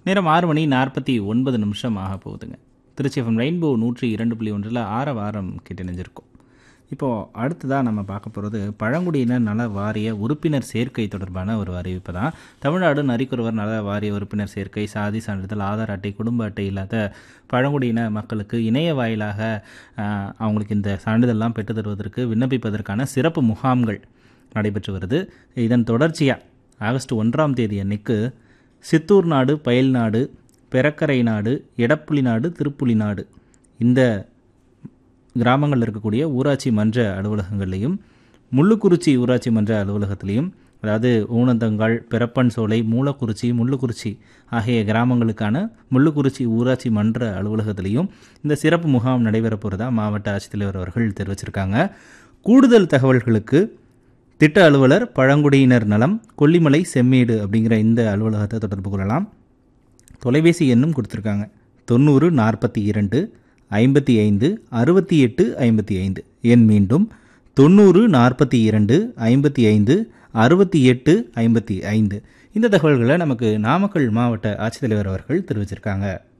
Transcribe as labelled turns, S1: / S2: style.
S1: நேரம் ஆறு மணி நாற்பத்தி ஒன்பது நிமிஷம் ஆக போகுதுங்க திருச்சி எஃப்எம் ரெயின்போ நூற்றி இரண்டு புள்ளி ஒன்றில் ஆற வாரம் கிட்டணிஞ்சிருக்கும் இப்போது அடுத்ததாக நம்ம பார்க்க போகிறது பழங்குடியினர் நல வாரிய உறுப்பினர் சேர்க்கை தொடர்பான ஒரு அறிவிப்பு தான் தமிழ்நாடு நரிக்குறவர் நல வாரிய உறுப்பினர் சேர்க்கை சாதி சான்றிதழ் ஆதார் அட்டை குடும்ப அட்டை இல்லாத பழங்குடியின மக்களுக்கு இணைய வாயிலாக ஆஹ், அவங்களுக்கு இந்த சான்றிதழ்லாம் பெற்று தருவதற்கு விண்ணப்பிப்பதற்கான சிறப்பு முகாம்கள் நடைபெற்று வருது இதன் தொடர்ச்சியாக ஆகஸ்ட் ஒன்றாம் தேதி அன்னைக்கு சித்தூர் நாடு பயல் நாடு பெரக்கரை நாடு எடப்புலி நாடு திருப்புலி நாடு இந்த கிராமங்களில் இருக்கக்கூடிய ஊராட்சி மன்ற அலுவலகங்கள்லையும் முள்ளுக்குறிச்சி ஊராட்சி மன்ற அலுவலகத்திலையும் அதாவது ஊனந்தங்கால் பெரப்பன் சோலை மூலக்குறிச்சி முள்ளுக்குறிச்சி ஆகிய கிராமங்களுக்கான முள்ளுக்குறிச்சி ஊராட்சி மன்ற அலுவலகத்திலையும் இந்த சிறப்பு முகாம் நடைபெற போகிறதா மாவட்ட ஆட்சித்தலைவர் அவர்கள் தெரிவிச்சிருக்காங்க கூடுதல் தகவல்களுக்கு திட்ட அலுவலர் பழங்குடியினர் நலம் கொல்லிமலை செம்மேடு அப்படிங்கிற இந்த அலுவலகத்தை தொடர்பு கொள்ளலாம் தொலைபேசி எண்ணும் கொடுத்துருக்காங்க தொண்ணூறு நாற்பத்தி இரண்டு ஐம்பத்தி ஐந்து அறுபத்தி எட்டு ஐம்பத்தி ஐந்து எண் மீண்டும் தொண்ணூறு நாற்பத்தி இரண்டு ஐம்பத்தி ஐந்து அறுபத்தி எட்டு ஐம்பத்தி ஐந்து இந்த தகவல்களை நமக்கு நாமக்கல் மாவட்ட ஆட்சித்தலைவர் அவர்கள் தெரிவிச்சிருக்காங்க